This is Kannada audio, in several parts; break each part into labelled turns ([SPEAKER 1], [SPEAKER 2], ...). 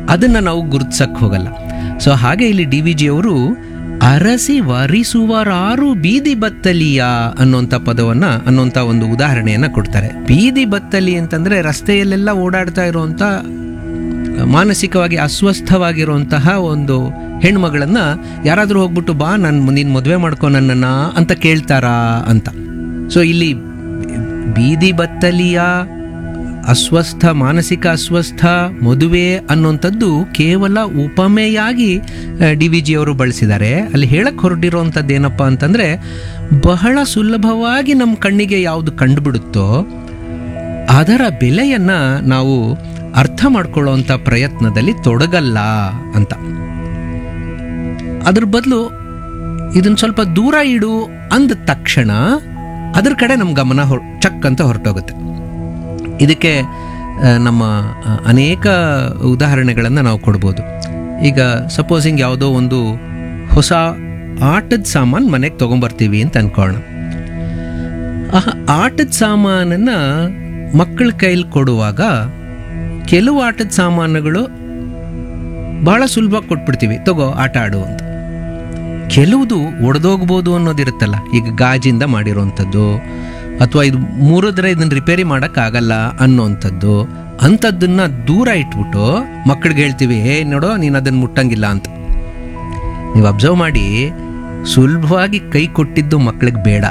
[SPEAKER 1] ಅದನ್ನು ನಾವು ಗುರುತಿಸಕ್ಕೆ ಹೋಗಲ್ಲ ಸೊ ಹಾಗೆ ಇಲ್ಲಿ ಡಿ ವಿ ಜಿಯವರು ಅರಸಿ ವರಿಸುವರಾರು ಬೀದಿ ಬತ್ತಲಿಯ ಅನ್ನೋಂಥ ಪದವನ್ನು ಅನ್ನೋಂಥ ಒಂದು ಉದಾಹರಣೆಯನ್ನು ಕೊಡ್ತಾರೆ ಬೀದಿ ಬತ್ತಲಿ ಅಂತಂದರೆ ರಸ್ತೆಯಲ್ಲೆಲ್ಲ ಓಡಾಡ್ತಾ ಇರುವಂಥ ಮಾನಸಿಕವಾಗಿ ಅಸ್ವಸ್ಥವಾಗಿರುವಂತಹ ಒಂದು ಹೆಣ್ಮಗಳನ್ನ ಯಾರಾದರೂ ಹೋಗ್ಬಿಟ್ಟು ಬಾ ನಾನು ನೀನು ಮದುವೆ ಮಾಡ್ಕೊ ನನ್ನನ್ನು ಅಂತ ಕೇಳ್ತಾರಾ ಅಂತ ಸೊ ಇಲ್ಲಿ ಬೀದಿ ಬತ್ತಲಿಯ ಅಸ್ವಸ್ಥ ಮಾನಸಿಕ ಅಸ್ವಸ್ಥ ಮದುವೆ ಅನ್ನುವಂಥದ್ದು ಕೇವಲ ಉಪಮೆಯಾಗಿ ಡಿ ವಿ ಜಿಯವರು ಬಳಸಿದ್ದಾರೆ ಅಲ್ಲಿ ಹೇಳಕ್ಕೆ ಹೊರಟಿರುವಂಥದ್ದು ಏನಪ್ಪ ಅಂತಂದರೆ ಬಹಳ ಸುಲಭವಾಗಿ ನಮ್ಮ ಕಣ್ಣಿಗೆ ಯಾವುದು ಕಂಡುಬಿಡುತ್ತೋ ಅದರ ಬೆಲೆಯನ್ನು ನಾವು ಅರ್ಥ ಮಾಡ್ಕೊಳ್ಳೋವಂಥ ಪ್ರಯತ್ನದಲ್ಲಿ ತೊಡಗಲ್ಲ ಅಂತ ಅದ್ರ ಬದಲು ಇದನ್ನ ಸ್ವಲ್ಪ ದೂರ ಇಡು ಅಂದ ತಕ್ಷಣ ಅದ್ರ ಕಡೆ ನಮ್ಮ ಗಮನ ಹೊರ ಚಕ್ ಅಂತ ಹೊರಟೋಗುತ್ತೆ ಇದಕ್ಕೆ ಆ, ನಮ್ಮ ಆ, ಅನೇಕ ಉದಾಹರಣೆಗಳನ್ನು ನಾವು ಕೊಡ್ಬೋದು ಈಗ ಸಪೋಸಿಂಗ್ ಯಾವುದೋ ಒಂದು ಹೊಸ ಆಟದ ಸಾಮಾನು ಮನೆಗೆ ತೊಗೊಂಬರ್ತೀವಿ ಅಂತ ಅನ್ಕೊಳ್ಳೋಣ ಆ ಆಟದ ಸಾಮಾನನ್ನು ಮಕ್ಕಳ ಕೈಲಿ ಕೊಡುವಾಗ ಕೆಲವು ಆಟದ ಸಾಮಾನುಗಳು ಬಹಳ ಸುಲಭವಾಗಿ ಕೊಟ್ಬಿಡ್ತೀವಿ ತಗೋ ಆಟ ಆಡು ಅಂತ ಕೆಲವುದು ಒಡೆದೋಗ್ಬೋದು ಅನ್ನೋದಿರುತ್ತಲ್ಲ ಈಗ ಗಾಜಿಂದ ಮಾಡಿರೋವಂಥದ್ದು ಅಥವಾ ಇದು ಮೂರಿದ್ರೆ ಇದನ್ನ ರಿಪೇರಿ ಮಾಡೋಕ್ಕಾಗಲ್ಲ ಅನ್ನೋವಂಥದ್ದು ಅಂಥದ್ದನ್ನ ದೂರ ಇಟ್ಬಿಟ್ಟು ಮಕ್ಕಳಿಗೆ ಹೇಳ್ತೀವಿ ಏ ನೋಡೋ ನೀನು ಅದನ್ನು ಮುಟ್ಟಂಗಿಲ್ಲ ಅಂತ ನೀವು ಅಬ್ಸರ್ವ್ ಮಾಡಿ ಸುಲಭವಾಗಿ ಕೈ ಕೊಟ್ಟಿದ್ದು ಮಕ್ಕಳಿಗೆ ಬೇಡ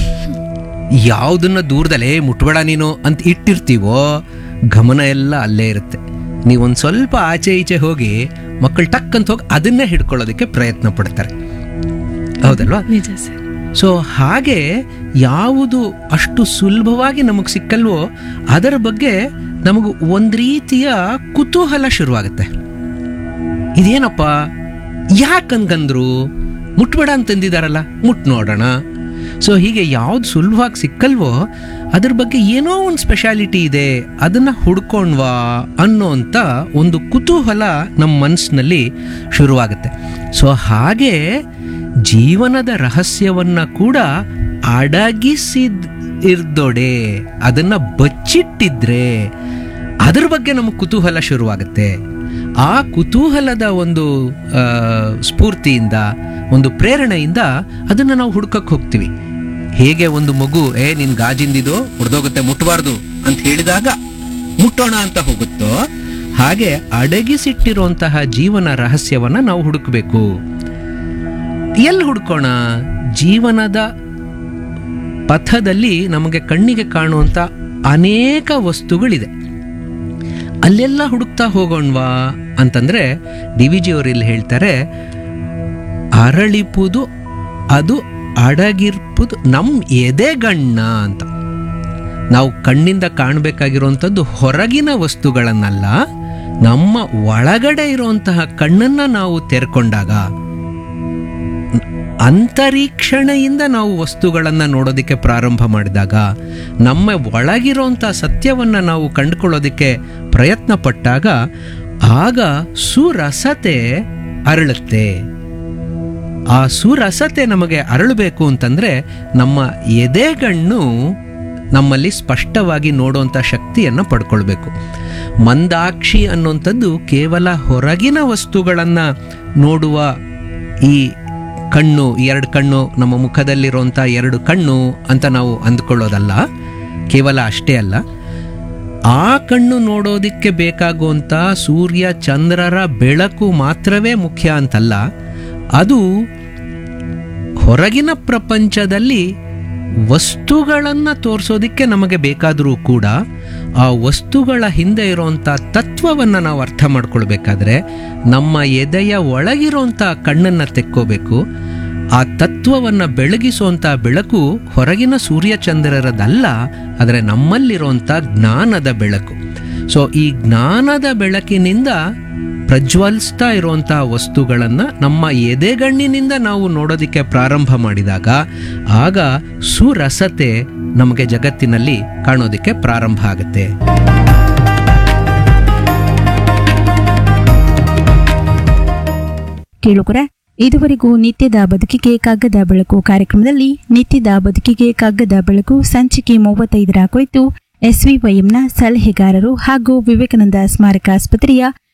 [SPEAKER 1] ಯಾವುದನ್ನ ದೂರದಲ್ಲೇ ಮುಟ್ಬೇಡ ನೀನು ಅಂತ ಇಟ್ಟಿರ್ತೀವೋ ಗಮನ ಎಲ್ಲ ಅಲ್ಲೇ ಇರುತ್ತೆ ನೀವೊಂದು ಸ್ವಲ್ಪ ಆಚೆ ಈಚೆ ಹೋಗಿ ಮಕ್ಕಳು ಟಕ್ ಅಂತ ಹೋಗಿ ಅದನ್ನೇ ಹಿಡ್ಕೊಳ್ಳೋದಕ್ಕೆ ಪ್ರಯತ್ನ ಪಡ್ತಾರೆ ಹೌದಲ್ವಾ
[SPEAKER 2] ನಿಜ ಸರ್
[SPEAKER 1] ಸೊ ಹಾಗೆ ಯಾವುದು ಅಷ್ಟು ಸುಲಭವಾಗಿ ನಮಗೆ ಸಿಕ್ಕಲ್ವೋ ಅದರ ಬಗ್ಗೆ ನಮಗೆ ಒಂದು ರೀತಿಯ ಕುತೂಹಲ ಶುರುವಾಗುತ್ತೆ ಇದೇನಪ್ಪ ಯಾಕಂಗಂದ್ರು ಮುಟ್ಬೇಡ ಅಂತಂದಿದಾರಲ್ಲ ಮುಟ್ ನೋಡೋಣ ಸೊ ಹೀಗೆ ಯಾವ್ದು ಸುಲಭವಾಗಿ ಸಿಕ್ಕಲ್ವೋ ಅದ್ರ ಬಗ್ಗೆ ಏನೋ ಒಂದು ಸ್ಪೆಷಾಲಿಟಿ ಇದೆ ಅದನ್ನ ಹುಡ್ಕೊಂಡ್ವಾ ಅನ್ನೋಂಥ ಒಂದು ಕುತೂಹಲ ನಮ್ಮ ಮನಸ್ಸಿನಲ್ಲಿ ಶುರುವಾಗುತ್ತೆ ಸೊ ಹಾಗೆ ಜೀವನದ ರಹಸ್ಯವನ್ನ ಕೂಡ ಅಡಗಿಸಿದ್ ಇರ್ದೊಡೆ ಅದನ್ನ ಬಚ್ಚಿಟ್ಟಿದ್ರೆ ಅದ್ರ ಬಗ್ಗೆ ನಮಗೆ ಕುತೂಹಲ ಶುರುವಾಗುತ್ತೆ ಆ ಕುತೂಹಲದ ಒಂದು ಆ, ಸ್ಫೂರ್ತಿಯಿಂದ ಒಂದು ಪ್ರೇರಣೆಯಿಂದ ಅದನ್ನ ನಾವು ಹುಡ್ಕಕ್ಕೆ ಹೋಗ್ತೀವಿ ಹೇಗೆ ಒಂದು ಮಗು ಏ ನಿನ್ ಗಾಜಿಂದಿದು ಹೊಡೆದೋಗುತ್ತೆ ಮುಟ್ಟಬಾರ್ದು ಅಂತ ಹೇಳಿದಾಗ ಮುಟ್ಟೋಣ ಅಂತ ಹೋಗುತ್ತೋ ಹಾಗೆ ಅಡಗಿಸಿಟ್ಟಿರುವಂತಹ ಜೀವನ ರಹಸ್ಯವನ್ನ ನಾವು ಹುಡುಕಬೇಕು ಎಲ್ಲಿ ಹುಡ್ಕೋಣ ಜೀವನದ ಪಥದಲ್ಲಿ ನಮಗೆ ಕಣ್ಣಿಗೆ ಕಾಣುವಂಥ ಅನೇಕ ವಸ್ತುಗಳಿದೆ ಅಲ್ಲೆಲ್ಲ ಹುಡುಕ್ತಾ ಹೋಗೋಣವಾ ಅಂತಂದ್ರೆ ಡಿ ವಿ ಜಿ ಅವರು ಇಲ್ಲಿ ಹೇಳ್ತಾರೆ ಅರಳಿಪುದು ಅದು ಅಡಗಿರ್ಪುದು ನಮ್ಮ ಎದೆಗಣ್ಣ ಅಂತ ನಾವು ಕಣ್ಣಿಂದ ಕಾಣಬೇಕಾಗಿರುವಂಥದ್ದು ಹೊರಗಿನ ವಸ್ತುಗಳನ್ನಲ್ಲ ನಮ್ಮ ಒಳಗಡೆ ಇರುವಂತಹ ಕಣ್ಣನ್ನ ನಾವು ತೆರ್ಕೊಂಡಾಗ ಅಂತರೀಕ್ಷಣೆಯಿಂದ ನಾವು ವಸ್ತುಗಳನ್ನು ನೋಡೋದಕ್ಕೆ ಪ್ರಾರಂಭ ಮಾಡಿದಾಗ ನಮ್ಮ ಒಳಗಿರೋಂಥ ಸತ್ಯವನ್ನು ನಾವು ಕಂಡುಕೊಳ್ಳೋದಕ್ಕೆ ಪ್ರಯತ್ನ ಪಟ್ಟಾಗ ಆಗ ಸುರಸತೆ ಅರಳುತ್ತೆ ಆ ಸುರಸತೆ ನಮಗೆ ಅರಳಬೇಕು ಅಂತಂದ್ರೆ ನಮ್ಮ ಎದೆಗಣ್ಣು ನಮ್ಮಲ್ಲಿ ಸ್ಪಷ್ಟವಾಗಿ ನೋಡುವಂಥ ಶಕ್ತಿಯನ್ನು ಪಡ್ಕೊಳ್ಬೇಕು ಮಂದಾಕ್ಷಿ ಅನ್ನುವಂಥದ್ದು ಕೇವಲ ಹೊರಗಿನ ವಸ್ತುಗಳನ್ನು ನೋಡುವ ಈ ಕಣ್ಣು ಎರಡು ಕಣ್ಣು ನಮ್ಮ ಮುಖದಲ್ಲಿರುವಂಥ ಎರಡು ಕಣ್ಣು ಅಂತ ನಾವು ಅಂದ್ಕೊಳ್ಳೋದಲ್ಲ ಕೇವಲ ಅಷ್ಟೇ ಅಲ್ಲ ಆ ಕಣ್ಣು ನೋಡೋದಕ್ಕೆ ಬೇಕಾಗುವಂಥ ಸೂರ್ಯ ಚಂದ್ರರ ಬೆಳಕು ಮಾತ್ರವೇ ಮುಖ್ಯ ಅಂತಲ್ಲ ಅದು ಹೊರಗಿನ ಪ್ರಪಂಚದಲ್ಲಿ ವಸ್ತುಗಳನ್ನು ತೋರಿಸೋದಕ್ಕೆ ನಮಗೆ ಬೇಕಾದರೂ ಕೂಡ ಆ ವಸ್ತುಗಳ ಹಿಂದೆ ಇರುವಂಥ ತತ್ವವನ್ನು ನಾವು ಅರ್ಥ ಮಾಡ್ಕೊಳ್ಬೇಕಾದ್ರೆ ನಮ್ಮ ಎದೆಯ ಒಳಗಿರುವಂಥ ಕಣ್ಣನ್ನು ತೆಕ್ಕೋಬೇಕು ಆ ತತ್ವವನ್ನು ಬೆಳಗಿಸುವಂಥ ಬೆಳಕು ಹೊರಗಿನ ಸೂರ್ಯಚಂದ್ರರದಲ್ಲ ಆದರೆ ನಮ್ಮಲ್ಲಿರುವಂಥ ಜ್ಞಾನದ ಬೆಳಕು ಸೊ ಈ ಜ್ಞಾನದ ಬೆಳಕಿನಿಂದ ಪ್ರಜ್ವಲಿಸ್ತಾ ಇರುವಂತಹ ವಸ್ತುಗಳನ್ನು ನಮ್ಮ ಎದೆಗಣ್ಣಿನಿಂದ ನಾವು ನೋಡೋದಕ್ಕೆ ಪ್ರಾರಂಭ ಮಾಡಿದಾಗ ಆಗ ಸುರಸತೆ ನಮಗೆ ಜಗತ್ತಿನಲ್ಲಿ ಕಾಣೋದಕ್ಕೆ ಪ್ರಾರಂಭ ಆಗುತ್ತೆ
[SPEAKER 2] ಕೇಳುಗರೆ ಇದುವರೆಗೂ ನಿತ್ಯದ ಬದುಕಿಗೆ ಕಗ್ಗದ ಬೆಳಕು ಕಾರ್ಯಕ್ರಮದಲ್ಲಿ ನಿತ್ಯದ ಬದುಕಿಗೆ ಕಗ್ಗದ ಬೆಳಕು ಸಂಚಿಕೆ ಮೂವತ್ತೈದರ ಕುರಿತು ಎಸ್ವಿವೈಎಂನ ಸಲಹೆಗಾರರು ಹಾಗೂ ವಿವೇಕಾನಂದ ಸ್ಮಾರಕ ಆಸ್ಪತ್ರೆಯ